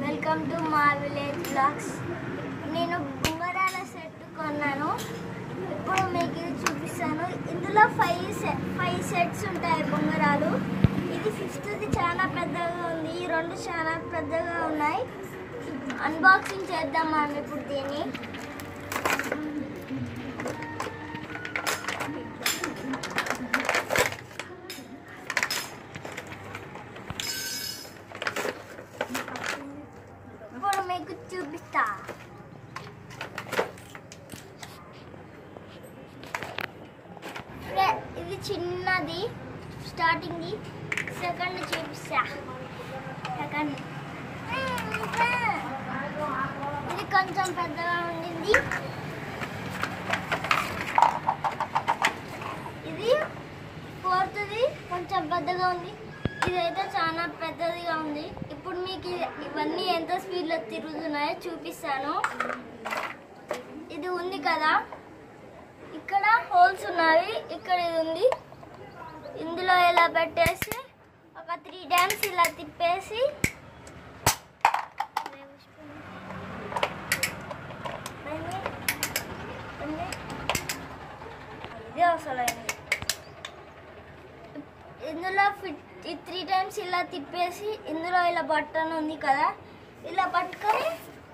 welcome to మా village blogs నేను Bongarala set కొన్నాను ఇప్పుడు మీకు ఇది చూపిస్తాను ఇందులో ఫైవ్ సె ఫైవ్ సెట్స్ ఉంటాయి బొంగరాలు ఇది ఫిఫ్త్ది చాలా పెద్దగా ఉంది ఈ రెండు చాలా పెద్దగా ఉన్నాయి అన్బాక్సింగ్ చేద్దాం మనం ఇప్పుడు దీన్ని ఇప్పుడు మీకు చూపిస్తా ఫ్రె- ఇది చిన్నది స్టార్టింగ్ సెకండ్ చూపిస్తా సెకండ్ ఇది కొంచెం పెద్దగా ఉండింది ఇది ఫోర్త్ది కొంచెం పెద్దగా ఉంది ఇదైతే చాలా పెద్దదిగా ఉంది ఇప్పుడు మీకు ఇది- ఇవన్నీ ఎంత స్పీడ్లో తిరుగుతున్నాయో చూపిస్తాను ఇది ఉంది కదా ఇక్కడ హోల్స్ ఉన్నాయి ఇక్కడ ఇది ఉంది ఇందులో ఇలా పెట్టేసి ఒక త్రీ టైమ్స్ ఇలా తిప్పేసి ఇదే అసలైనది ఇందులో ఫిట్ ఈ త్రీ టైమ్స్ ఇలా తిప్పేసి ఇందులో ఇలా బటన్ ఉంది కదా ఇలా పట్టుకొని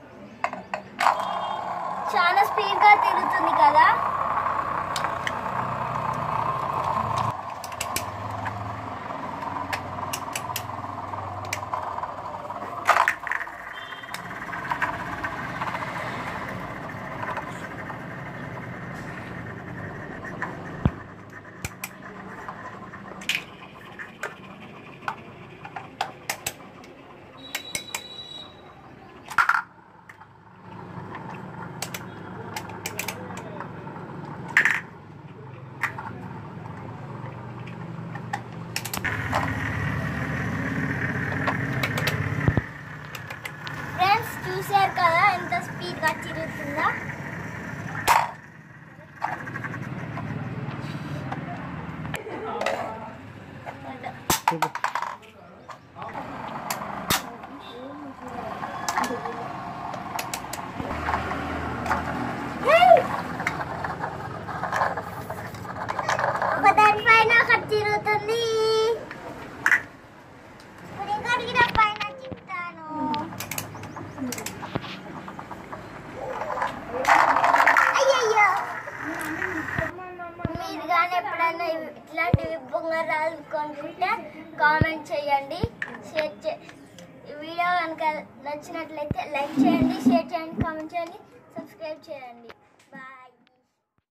చాలా స్పీడ్గా తిరుగుతుంది కదా ఫ్రెండ్స్ చూశారు కదా ఎంత స్పీడ్గా తిరుగుతుందో ఒక దానిపైన ఒకటి తిరుగుతుంది ఇప్పుడు ఇంకోటికి నా పైన తిప్పుతాను అయ్యయ్యో మీరు కానీ ఎప్పుడైనా ఇవి- ఇట్లాంటివి బొంగరాలు కొనుక్కుంటే కామెంట్ చేయండి షేర్ చే ఈ వీడియో కనుక నచ్చినట్లయితే లైక్ చేయండి షేర్ చేయండి కామెంట్ చేయండి సబ్స్క్రైబ్ చేయండి